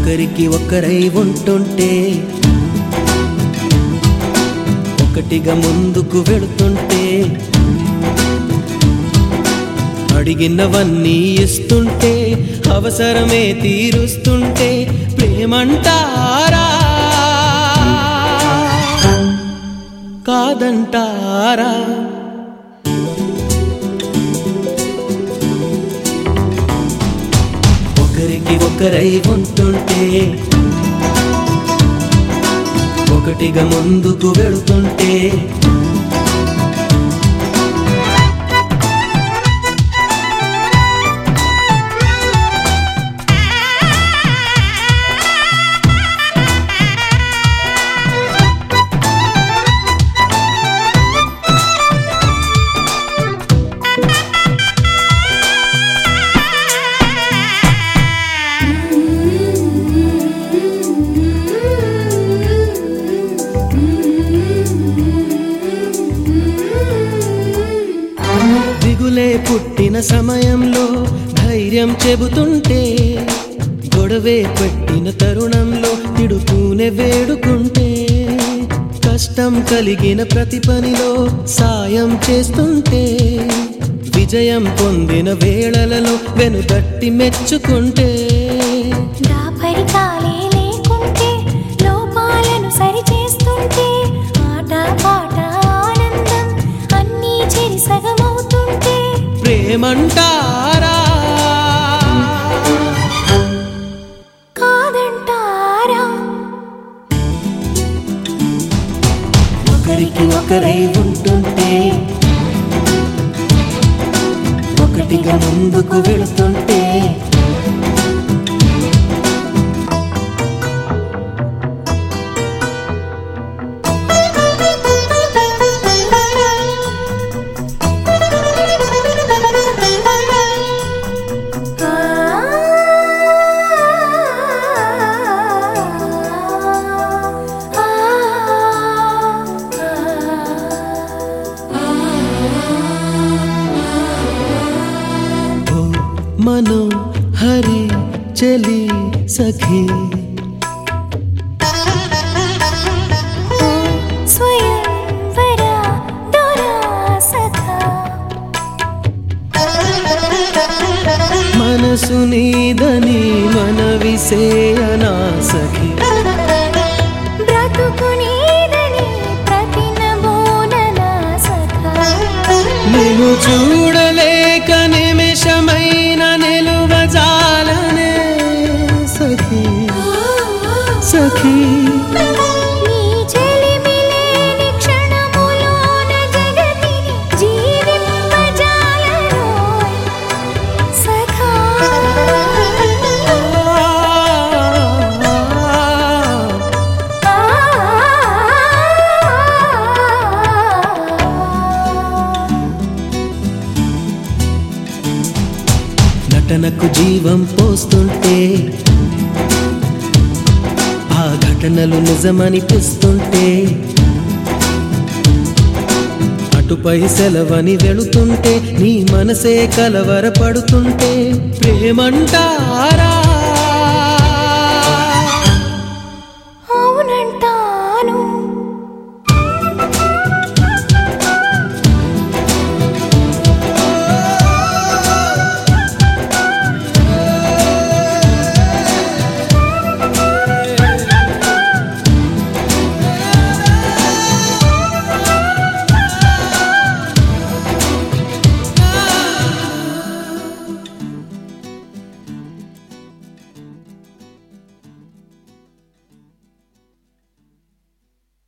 ఒకరికి ఒకరై ఉంటుంటే ఒకటిగా ముందుకు వెళుతుంటే అడిగినవన్నీ ఇస్తుంటే అవసరమే తీరుస్తుంటే ప్రేమంటారా కాదంటారా ఒకరికి ఒకరై ఉంటుంటే ఒకటిగా ముందుకు వెళుతుంటే దిగులే పుట్టిన సమయంలో ధైర్యం చెబుతుంటే గొడవే పెట్టిన తరుణంలో తిడుతూనే వేడుకుంటే కష్టం కలిగిన ప్రతి పనిలో సాయం చేస్తుంటే విజయం పొందిన వేళలలో వెనుదట్టి మెచ్చుకుంటే దాపరికాలే లేకుంటే లోపాలను సరిచేస్తుంటే ఆట పాట ఆనందం అన్నీ చెరి సగమవుతుంటే ప్రేమంటారా కాదంటారా ఒకరికి ఒకరై ఉంటుంటే ఒకటిగా ముందుకు వెళుతుంటే ఓ మనో హరి చలి సఖీ స్వయంవర దొరా సఖా మనసు నీదని మనవిసేయనా సఖీ బ్రతుకు నీదని ప్రతినబోనన సఖా నేను చూడలేక నిమిషమైన నిలువజాలనే సఖీ సఖీ నీ చెలిమిలేని క్షణములోన జగతిని జీవింపజాలరోయ్ సఖా నటనకు జీవం పోస్తుంటే ఆ ఘటనలు నిజమనిపిస్తుంటే అటుపై సెలవని వెళుతుంటే నీ మనసే కలవరపడుతుంటే ప్రేమంటారా